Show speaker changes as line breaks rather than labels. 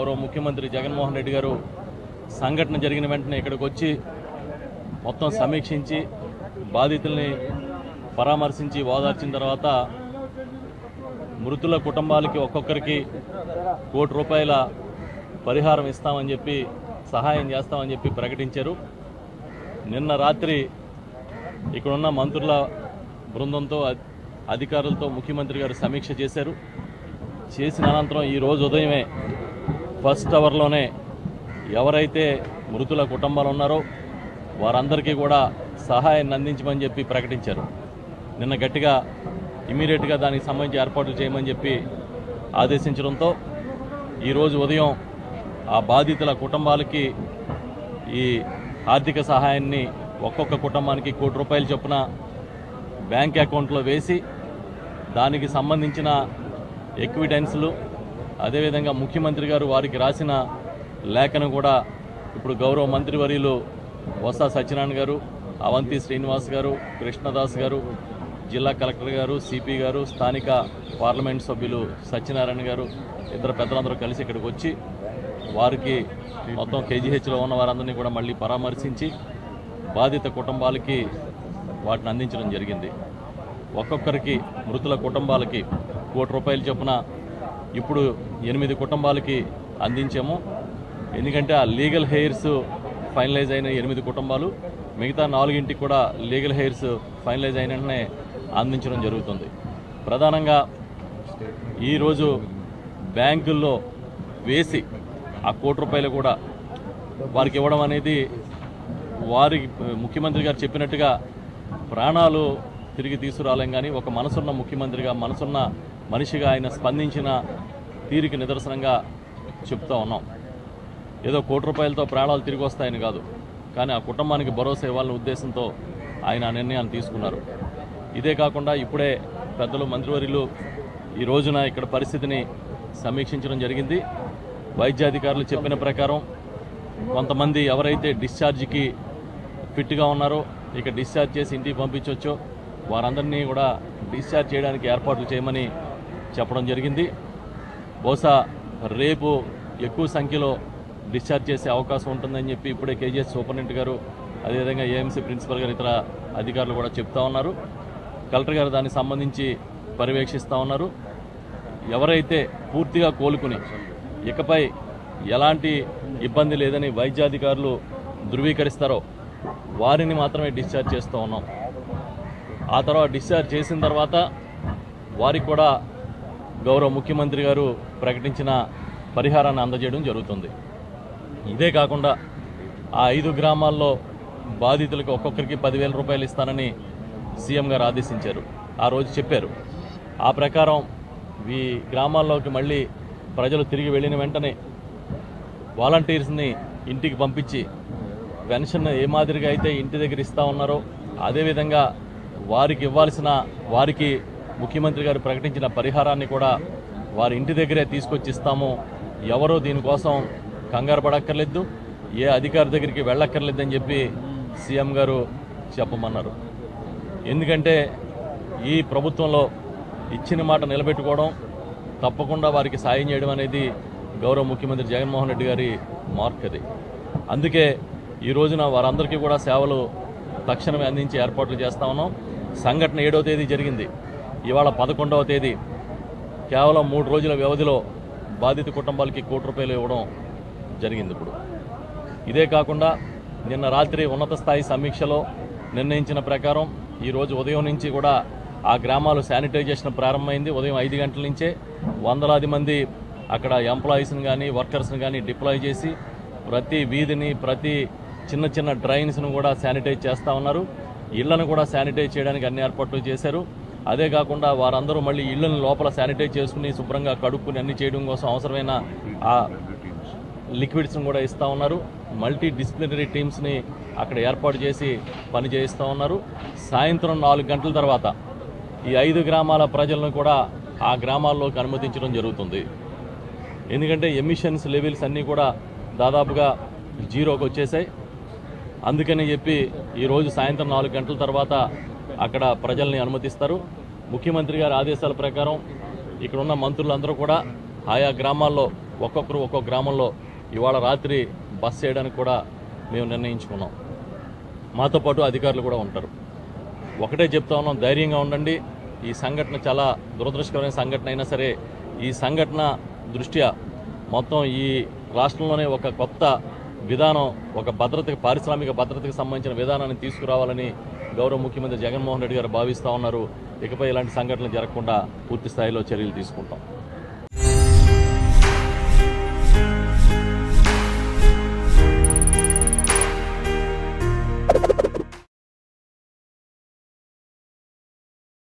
గౌరవ ముఖ్యమంత్రి జగన్మోహన్ రెడ్డి గారు సంఘటన జరిగిన వెంటనే ఇక్కడికి వచ్చి మొత్తం సమీక్షించి బాధితుల్ని పరామర్శించి ఓదార్చిన తర్వాత మృతుల కుటుంబాలకి ఒక్కొక్కరికి కోటి రూపాయల పరిహారం ఇస్తామని చెప్పి సహాయం చేస్తామని చెప్పి ప్రకటించారు నిన్న రాత్రి ఇక్కడున్న మంత్రుల బృందంతో అధి- అధికారులతో ముఖ్యమంత్రి గారు సమీక్ష చేశారు చేసిన అనంతరం ఈరోజు ఉదయమే ఫస్ట్ అవర్లోనే ఎవరైతే మృతుల కుటుంబాలు ఉన్నారో వారందరికీ కూడా సహాయాన్ని అందించమని చెప్పి ప్రకటించారు నిన్న గట్టిగా ఇమీడియట్గా దానికి సంబంధించి ఏర్పాట్లు చేయమని చెప్పి ఆదేశించడంతో ఈరోజు ఉదయం ఆ బాధితుల కుటుంబాలకి ఈ ఆర్థిక సహాయాన్ని ఒక్కొక్క కుటుంబానికి కోటి రూపాయలు చొప్పున బ్యాంక్ అకౌంట్లో వేసి దానికి సంబంధించిన ఎక్విడెన్స్లు అదేవిధంగా ముఖ్యమంత్రి గారు వారికి రాసిన లేఖను కూడా ఇప్పుడు గౌరవ మంత్రివర్యులు వసా సత్యనారాయణ గారు అవంతి శ్రీనివాస్ గారు కృష్ణదాస్ గారు జిల్లా కలెక్టర్ గారు సిపి గారు స్థానిక పార్లమెంట్ సభ్యులు సత్యనారాయణ గారు ఇద్దరు పెద్దలందరూ కలిసి ఇక్కడికి వచ్చి వారికి మొత్తం కేజీహెచ్లో ఉన్న వారందరినీ కూడా మళ్ళీ పరామర్శించి బాధిత కుటుంబాలకి వాటిని అందించడం జరిగింది ఒక్కొక్కరికి మృతుల కుటుంబాలకి కోటి రూపాయలు చొప్పున ఇప్పుడు ఎనిమిది కుటుంబాలకి అందించాము ఎందుకంటే ఆ లీగల్ హెయిర్స్ ఫైనలైజ్ అయిన ఎనిమిది కుటుంబాలు మిగతా నాలుగింటికి కూడా లీగల్ హెయిర్స్ ఫైనలైజ్ అయిన వెంటనే అందించడం జరుగుతుంది ప్రధానంగా ఈరోజు బ్యాంకుల్లో వేసి ఆ కోటి రూపాయలు కూడా వారికి ఇవ్వడం అనేది వారికి ముఖ్యమంత్రి గారు చెప్పినట్టుగా ప్రాణాలు తిరిగి తీసుకురాలేం కానీ ఒక మనసున్న ముఖ్యమంత్రిగా మనసున్న మనిషిగా ఆయన స్పందించిన తీరికి నిదర్శనంగా చెప్తా ఉన్నాం ఏదో కోటి రూపాయలతో ప్రాణాలు తిరిగి వస్తాయని కాదు కానీ ఆ కుటుంబానికి భరోసా ఇవ్వాలనే ఉద్దేశంతో ఆయన ఆ నిర్ణయాన్ని తీసుకున్నారు ఇదే కాకుండా ఇప్పుడే పెద్దలు మంత్రివర్యులు ఈ రోజున ఇక్కడ పరిస్థితిని సమీక్షించడం జరిగింది వైద్యాధికారులు చెప్పిన ప్రకారం కొంతమంది ఎవరైతే డిశ్చార్జ్కి ఫిట్గా ఉన్నారో ఇక డిశ్చార్జ్ చేసి ఇంటికి పంపించవచ్చో వారందరినీ కూడా డిశ్చార్జ్ చేయడానికి ఏర్పాట్లు చేయమని చెప్పడం జరిగింది బహుశా రేపు ఎక్కువ సంఖ్యలో డిశ్చార్జ్ చేసే అవకాశం ఉంటుందని చెప్పి ఇప్పుడే కేజీఎస్ సూపరింటెండెంట్ గారు అదేవిధంగా ఏఎంసీ ప్రిన్సిపల్ గారు ఇతర అధికారులు కూడా చెప్తా ఉన్నారు కలెక్టర్ గారు దానికి సంబంధించి పర్యవేక్షిస్తూ ఉన్నారు ఎవరైతే పూర్తిగా కోలుకుని ఇకపై ఎలాంటి ఇబ్బంది లేదని వైద్యాధికారులు ధృవీకరిస్తారో వారిని మాత్రమే డిశ్చార్జ్ చేస్తూ ఉన్నాం ఆ తర్వాత డిశ్చార్జ్ చేసిన తర్వాత వారికి కూడా గౌరవ ముఖ్యమంత్రి గారు ప్రకటించిన పరిహారాన్ని అందజేయడం జరుగుతుంది ఇదే కాకుండా ఆ ఐదు గ్రామాల్లో బాధితులకు ఒక్కొక్కరికి పదివేల రూపాయలు ఇస్తానని సీఎం గారు ఆదేశించారు ఆ రోజు చెప్పారు ఆ ప్రకారం ఈ గ్రామాల్లోకి మళ్ళీ ప్రజలు తిరిగి వెళ్ళిన వెంటనే వాలంటీర్స్ని ఇంటికి పంపించి పెన్షన్ ఏ మాదిరిగా అయితే ఇంటి దగ్గర ఇస్తా ఉన్నారో అదేవిధంగా వారికి ఇవ్వాల్సిన వారికి ముఖ్యమంత్రి గారు ప్రకటించిన పరిహారాన్ని కూడా వారి ఇంటి దగ్గరే తీసుకొచ్చి ఇస్తాము ఎవరో దీనికోసం కంగారు పడక్కర్లేదు ఏ అధికారి దగ్గరికి వెళ్ళక్కర్లేదని చెప్పి సీఎం గారు చెప్పమన్నారు ఎందుకంటే ఈ ప్రభుత్వంలో ఇచ్చిన మాట నిలబెట్టుకోవడం తప్పకుండా వారికి సాయం చేయడం అనేది గౌరవ ముఖ్యమంత్రి జగన్మోహన్ రెడ్డి గారి మార్క్ అది అందుకే ఈ రోజున వారందరికీ కూడా సేవలు తక్షణమే అందించి ఏర్పాట్లు చేస్తా ఉన్నాం సంఘటన ఏడవ తేదీ జరిగింది ఇవాళ పదకొండవ తేదీ కేవలం మూడు రోజుల వ్యవధిలో బాధిత కుటుంబాలకి కోటి రూపాయలు ఇవ్వడం జరిగింది ఇప్పుడు ఇదే కాకుండా నిన్న రాత్రి ఉన్నత స్థాయి సమీక్షలో నిర్ణయించిన ప్రకారం ఈరోజు ఉదయం నుంచి కూడా ఆ గ్రామాలు శానిటైజేషన్ ప్రారంభమైంది ఉదయం ఐదు గంటల నుంచే వందలాది మంది అక్కడ ఎంప్లాయీస్ని కానీ వర్కర్స్ని కానీ డిప్లాయ్ చేసి ప్రతి వీధిని ప్రతి చిన్న చిన్న డ్రైన్స్ను కూడా శానిటైజ్ చేస్తూ ఉన్నారు ఇళ్లను కూడా శానిటైజ్ చేయడానికి అన్ని ఏర్పాట్లు చేశారు అదే కాకుండా వారందరూ మళ్ళీ ఇళ్లను లోపల శానిటైజ్ చేసుకుని శుభ్రంగా కడుక్కుని అన్ని చేయడం కోసం అవసరమైన ఆ లిక్విడ్స్ని కూడా ఇస్తూ ఉన్నారు మల్టీ డిసిప్లినరీ టీమ్స్ని అక్కడ ఏర్పాటు చేసి పని చేయిస్తూ ఉన్నారు సాయంత్రం నాలుగు గంటల తర్వాత ఈ ఐదు గ్రామాల ప్రజలను కూడా ఆ గ్రామాల్లోకి అనుమతించడం జరుగుతుంది ఎందుకంటే ఎమిషన్స్ లెవెల్స్ అన్నీ కూడా దాదాపుగా జీరోకి వచ్చేసాయి అందుకని చెప్పి ఈరోజు సాయంత్రం నాలుగు గంటల తర్వాత అక్కడ ప్రజల్ని అనుమతిస్తారు ముఖ్యమంత్రి గారి ఆదేశాల ప్రకారం ఇక్కడ ఉన్న మంత్రులందరూ కూడా ఆయా గ్రామాల్లో ఒక్కొక్కరు ఒక్కొక్క గ్రామంలో ఇవాళ రాత్రి బస్ చేయడానికి కూడా మేము నిర్ణయించుకున్నాం మాతో పాటు అధికారులు కూడా ఉంటారు ఒకటే చెప్తా ఉన్నాం ధైర్యంగా ఉండండి ఈ సంఘటన చాలా దురదృష్టకరమైన సంఘటన అయినా సరే ఈ సంఘటన దృష్ట్యా మొత్తం ఈ రాష్ట్రంలోనే ఒక కొత్త విధానం ఒక భద్రతకి పారిశ్రామిక భద్రతకు సంబంధించిన విధానాన్ని తీసుకురావాలని గౌరవ ముఖ్యమంత్రి జగన్మోహన్ రెడ్డి గారు భావిస్తూ ఉన్నారు ఇకపై ఇలాంటి సంఘటనలు జరగకుండా పూర్తి స్థాయిలో చర్యలు తీసుకుంటాం